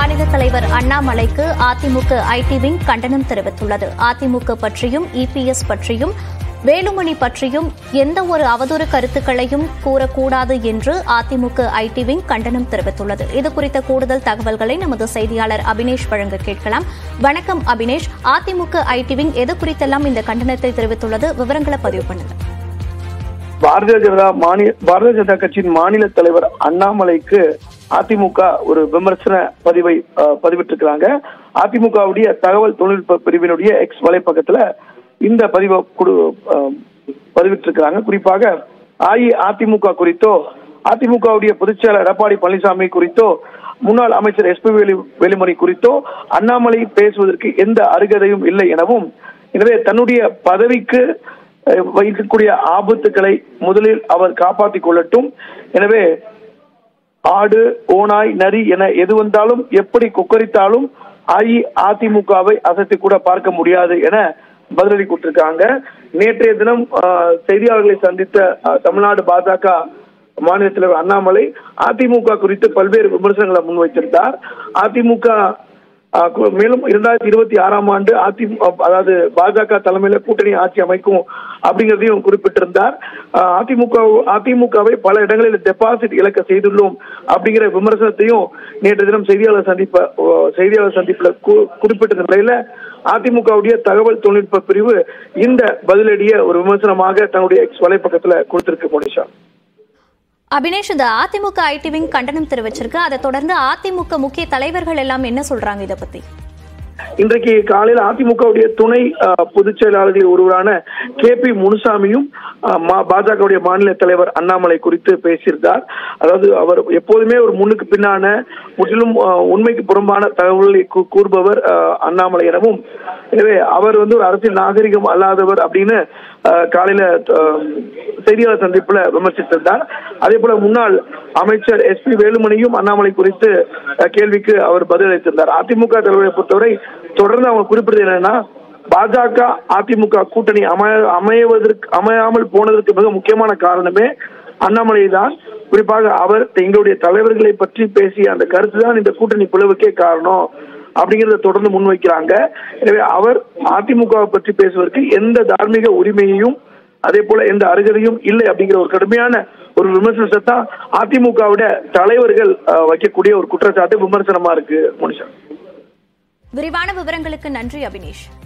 மாநில தலைவர் அண்ணாமலைக்கு அதிமுக ஐடி விங் கண்டனம் தெரிவித்துள்ளது அதிமுக பற்றியும் இபிஎஸ் பற்றியும் வேலுமணி பற்றியும் எந்த ஒரு அவதூறு கருத்துக்களையும் கூறக்கூடாது என்று அதிமுக ஐடி விங் கண்டனம் தெரிவித்துள்ளது இது குறித்த கூடுதல் தகவல்களை நமது செய்தியாளர் அபினேஷ் வழங்க கேட்கலாம் வணக்கம் அபினேஷ் அதிமுக ஐடி விங் எது குறித்தெல்லாம் இந்த கண்டனத்தை தெரிவித்துள்ளது விவரங்களை பதிவு பண்ணுங்க பாரதிய ஜனதா மாநில பாரதிய ஜனதா கட்சியின் மாநில தலைவர் அண்ணாமலைக்கு அதிமுக ஒரு விமர்சன பதிவை அஹ், பதிவிட்டிருக்கிறாங்க அதிமுகவுடைய தகவல் தொழில்நுட்ப பிரிவினுடைய எக்ஸ் வலைப்பக்கத்துல இந்த பதிவை குடு அஹ், பதிவிட்டிருக்கிறாங்க குறிப்பாக அஇஅதிமுக குறித்தோ அதிமுகவுடைய பொதுச்செயலர் எடப்பாடி பழனிசாமி குறித்தோ முன்னாள் அமைச்சர் எஸ் பி வேலு வேலுமணி குறித்தோ அண்ணாமலை பேசுவதற்கு எந்த அருகதையும் இல்லை எனவும் எனவே தன்னுடைய பதவிக்கு அஹ், வைக்கக்கூடிய ஆபத்துக்களை முதலில் அவர் காப்பாற்றிக் கொள்ளட்டும் எனவே ஆடு ஓனாய் நரி என எது வந்தாலும் எப்படி கொக்கரித்தாலும் அஇஅதிமுகவை அசைத்து கூட பார்க்க முடியாது என பதிலடி கொடுத்திருக்காங்க நேற்றைய தினம் அஹ், செய்தியாளர்களை சந்தித்த அஹ், தமிழ்நாடு பாஜக மாநில தலைவர் அண்ணாமலை அதிமுக குறித்து பல்வேறு விமர்சனங்களை முன்வைத்திருந்தார் அதிமுக அஹ், கு- மேலும் இரண்டாயிரத்தி இருபத்தி ஆறாம் ஆண்டு அதிமுக அதாவது பாஜக தலைமையில கூட்டணி ஆட்சி அமைக்கும் அப்படிங்கிறதையும் குறிப்பிட்டிருந்தார் அஹ், அதிமுக அதிமுகவை பல இடங்களில் டெபாசிட் இழக்க செய்துள்ளோம் அப்படிங்கிற விமர்சனத்தையும் நேற்று தினம் செய்தியாளர் சந்திப்ப அஹ், செய்தியாளர் சந்திப்புல கு- குறிப்பிட்ட நிலையில அதிமுகவுடைய தகவல் தொழில்நுட்ப பிரிவு இந்த பதிலடிய ஒரு விமர்சனமாக தன்னுடைய எக்ஸ் வலைப்பக்கத்துல கொடுத்திருக்கு மோனிஷா அபினேஷ் இந்த அதிமுக ஐடி விங் கண்டனம் தெரிவிச்சிருக்கு அதை தொடர்ந்து அதிமுக முக்கிய தலைவர்கள் எல்லாம் என்ன சொல்றாங்க இதை பத்தி இன்றைக்கு காலையில் அதிமுகவுடைய துணை அஹ், பொதுச் செயலாளர்களில் ஒருவரான கே பி முனுசாமியும் அஹ், மா- பாஜகவுடைய மாநில தலைவர் அண்ணாமலை குறித்து பேசியிருந்தார் அதாவது அவர் எப்போதுமே ஒரு முன்னுக்கு பின்னான முற்றிலும் அஹ், உண்மைக்கு புறம்பான தகவல்களை கூ- கூறுபவர் அஹ், அண்ணாமலை எனவும் எனவே அவர் வந்து ஒரு அரசியல் நாகரிகம் அல்லாதவர் அப்படின்னு அஹ், காலையில அஹ், செய்தியாளர் சந்திப்புல விமர்சித்திருந்தார் அதே போல முன்னாள் அமைச்சர் எஸ் பி வேலுமணியும் அண்ணாமலை குறித்து அஹ், கேள்விக்கு அவர் பதிலளித்திருந்தார் அதிமுக தலைவரை பொறுத்தவரை தொடர்ந்து அவங்க குறிப்பிட்டது என்னன்னா பாஜக அதிமுக கூட்டணி அமைய அமைவதற்கு அமையாமல் போனதற்கு மிக முக்கியமான காரணமே அண்ணாமலை தான் குறிப்பாக அவர் எங்களுடைய தலைவர்களை பற்றி பேசிய அந்த கருத்து தான் இந்த கூட்டணி பிளவுக்கே காரணம் அப்படிங்கறத தொடர்ந்து முன்வைக்கிறாங்க எனவே அவர் அதிமுகவை பற்றி பேசுவதற்கு எந்த தார்மீக உரிமையையும் அதே போல எந்த அருகதையும் இல்லை அப்படிங்கிற ஒரு கடுமையான ஒரு விமர்சனத்தை தான் அதிமுகவோட தலைவர்கள் அஹ், வைக்கக்கூடிய ஒரு குற்றச்சாட்டு விமர்சனமா இருக்கு மனுஷன் விரிவான விவரங்களுக்கு நன்றி அபினேஷ்